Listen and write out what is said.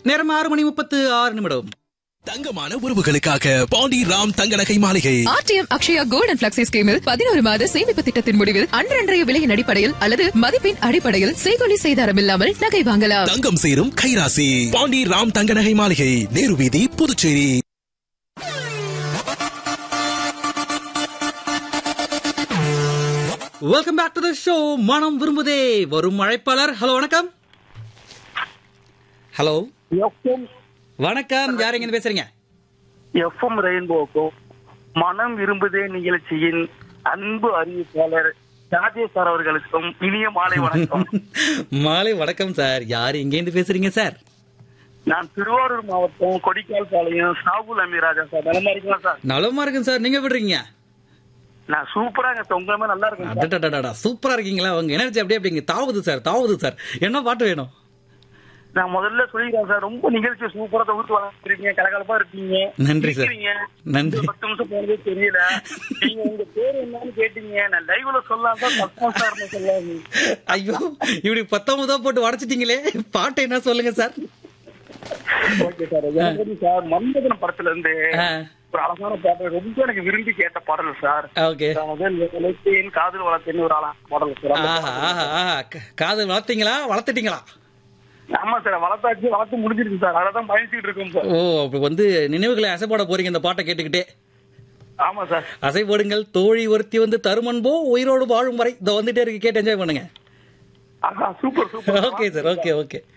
நேரம் ஆறு மணி முப்பத்து ஆறு நிமிடம் தங்கமான உறவுகளுக்காக பாண்டி ராம் தங்க நகை மாளிகை RTM Akshaya gold and flexi ஸ்கீமில் பதினோரு மாத சேமிப்பு திட்டத்தின் முடிவில் அன்றன்றைய விலையின் அடிப்படையில் அல்லது மதிப்பின் அடிப்படையில் செய்கொலி செய்தாரம் இல்லாமல் நகை வாங்கலாம் தங்கம் சேரும் கைராசி பாண்டி ராம் தங்க நகை மாளிகை நேரு வீதி Puducherry welcome back to the show மனம் விரும்புதே வரும் அழைப்பாளர் ஹலோ வணக்கம் ஹலோ எஃப்எம் வணக்கம் யார் எங்க பேசுறீங்க எஃப்எம் ரெயின்போக்கும் மனம் விரும்புதே நிகழ்ச்சியின் அன்பு அறிவிப்பாளர் ராஜேஷ் சார் அவர்களுக்கும் இனிய மாலை வணக்கம் மாலை வணக்கம் சார் யார் எங்கேருந்து பேசுறீங்க சார் நான் திருவாரூர் மாவட்டம் கொடிக்கால் பாளையம் சாகுல் அமீராஜா சார் நலமா இருக்கீங்களா சார் நலமா இருக்கேன் சார் நீங்க விடுறீங்க நான் சூப்பரா இருக்கேன் உங்க மாதிரி நல்லா இருக்கேன் சார். அடடடடடா சூப்பரா இருக்கீங்களா உங்க எனர்ஜி அப்படியே அப்படிங்க தாவுது சார் தாவுது சார் என்ன பாட்டு வேணும் நான் முதல்ல சொல்லிக்கிறேன் சார் ரொம்ப நிகழ்ச்சி சூப்பரா தொகுத்து வளர்த்துருக்கீங்க கலகலப்பா இருக்கீங்க நன்றி சார். இருக்கீங்க. நன்றி. ஒரு பத்து நிமிஷம் போனதே தெரியல நீங்க உங்க பேர் என்னன்னு கேட்டீங்க நான் லைவ்ல சொல்லலாம் தான் சஸ்பென்ஸ் சார் சொல்லாங்க ஐயோ இப்படி பத்தொன்பதா போட்டு உடச்சிட்டீங்களே பாட்டு என்ன சொல்லுங்க சார் ஓகே சார் எனக்கு வந்து சார் மன்மதன படத்துல இருந்து ஆ. ஒரு அழகான பாடல் ரொம்ப எனக்கு விரும்பி கேட்ட பாடல் சார் ஓகே அதாவது வளர்த்தேன் காதல் வளர்த்தேன் ஒரு அழகான பாடல் சார் அந்த ஆஹா ஆஹா ஆஹா க- காதல் வளர்த்தீங்களா வளர்த்துட்டீங்களா ஆமா சார் வளர்த்தாச்சு வளர்த்து முடிஞ்சிருக்கு சார் அதான் பயணிச்சுட்டு இருக்கோம் சார் ஓ அப்ப வந்து நினைவுகளை அசை போட போறீங்க இந்த பாட்டை கேட்டுக்கிட்டே ஆமா சார் அசை போடுங்கள் தோழி ஒருத்தி வந்து தருமன்போ உயிரோடு வாழும் வரை இதை வந்துட்டே இருக்கு கேட்டு என்ஜாய் பண்ணுங்க ஆஹா super super okay sir okay okay